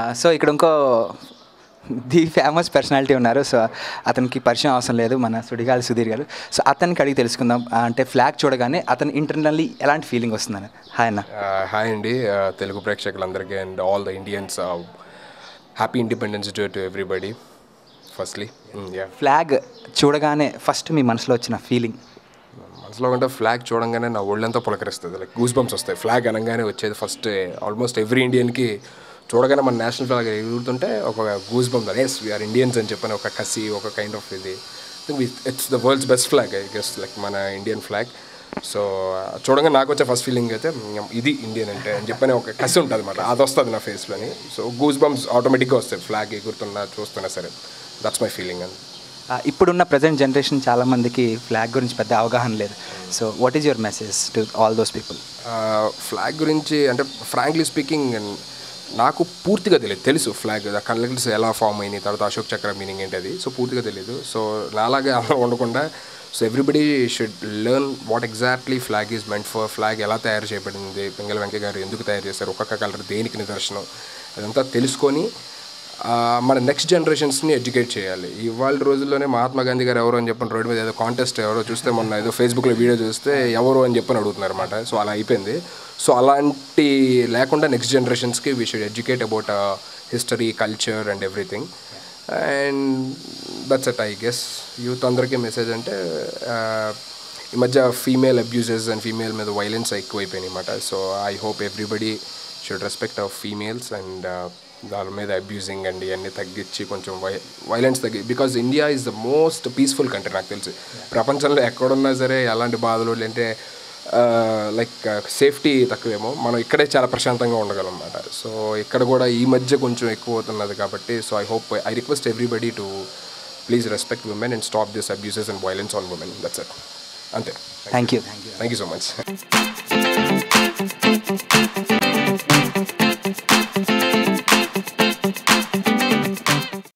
so ఇక్కడ ఇంకో the famous personality ఉన్నారు సో అతనికి పరిచయం అవసరం లేదు మన సుడిగాలి సుధీర్ గారు సో అతనికి అడిగి తెలుసుకుందాం ఆ, అంటే ఫ్లాగ్ చూడగానే అతను ఇంటర్నల్లీ ఎలాంటి ఫీలింగ్ వస్తుందని హాయ్ అన్న హాయ్ అండి uh, తెలుగు ప్రేక్షకులందరికీ and all the Indians happy Independence Day to everybody firstly yeah flag చూడగానే ఫస్ట్ మీ మనసులో వచ్చిన ఫీలింగ్ మనసులో ఉంటే ఫ్లాగ్ చూడంగానే నా ఒళ్ళంతా పులకరిస్తుంది లైక్ గూస్ బంప్స్ వస్తాయి ఫ్లాగ్ అనగానే వచ్చేది ఫస్ట్ ఆల్మోస్ట్ ఎవ్రీ ఇండియన్కి చూడగానే మన నేషనల్ ఫ్లాగ్ ఎగురుతుంటే ఒక goose bump yes we are Indians అని చెప్పని ఒక కసి ఒక కైండ్ ఆఫ్ ఇది it's the world's best flag I guess like మన ఇండియన్ ఫ్లాగ్ సో చూడంగా నాకు వచ్చే ఫస్ట్ ఫీలింగ్ అయితే "మ్మ్, ఇది ఇండియన్ అంటే అని చెప్పని ఒక కసి ఉంటుంది అనమాట అది వస్తుంది నా ఫేస్లోని సో గూస్ బంప్స్ ఆటోమేటిక్గా వస్తాయి ఫ్లాగ్ ఎగురుతున్నా చూస్తున్నా సరే దట్స్ మై ఫీలింగ్ అండ్ ఆ, ఇప్పుడున్న ప్రజెంట్ జనరేషన్ చాలామందికి ఫ్లాగ్ గురించి పెద్ద అవగాహన లేదు so what is your message to all those people flag గురించి అంటే ఫ్రాంక్లీ స్పీకింగ్ నాకు పూర్తిగా తెలియదు తెలుసు ఫ్లాగ్ కలర్స్ ఎలా ఫామ్ అయినాయి తర్వాత అశోక్ చక్ర మీనింగ్ ఏంటి అది సో పూర్తిగా తెలియదు సో నాలాగా అలా ఉండకుండా so everybody should learn what exactly flag is meant for flag ఎలా తయారు చేయబడింది పింగళ వెంకయ్య గారు ఎందుకు తయారు చేశారు ఒక్కొక్క కలర్ దేనికి నిదర్శనం అదంతా తెలుసుకొని ఆ, మన నెక్స్ట్ జనరేషన్స్ని ఎడ్యుకేట్ చేయాలి ఇవాళ రోజుల్లోనే మహాత్మా గాంధీ గారు ఎవరు అని చెప్పిన రోడ్డు మీద ఏదో కాంటెస్ట్ ఎవరో చూస్తే మొన్న ఏదో ఫేస్బుక్లో వీడియో చూస్తే ఎవరు అని చెప్పని అడుగుతున్నారు అనమాట సో అలా అయిపోయింది సో అలాంటి లేకుండా నెక్స్ట్ జనరేషన్స్కి we should educate about history culture and everything and that's at I guess youth అందరికీ మెసేజ్ అంటే ఆ, ఈ మధ్య ఫీమేల్ అబ్యూజెస్ అండ్ ఫీమేల్ మీద వైలెన్స్ ఎక్కువైపోయినాయి అనమాట so I hope everybody should respect of females and దాని మీద అబ్యూజింగ్ అండ్ ఇవన్నీ తగ్గించి కొంచెం వై వైలెన్స్ తగ్గి because India is the most peaceful country నాకు తెలిసి ప్రపంచంలో ఎక్కడున్నా సరే ఎలాంటి బాధలు అంటే లైక్ సేఫ్టీ తక్కువేమో మనం ఇక్కడే చాలా ప్రశాంతంగా ఉండగలం అన్నమాట సో ఇక్కడ కూడా ఈ మధ్య కొంచెం ఎక్కువ అవుతున్నది కాబట్టి so I hope I request everybody to please respect women and stop this abuses and violence on women that's it అంతే thank you thank you thank you so much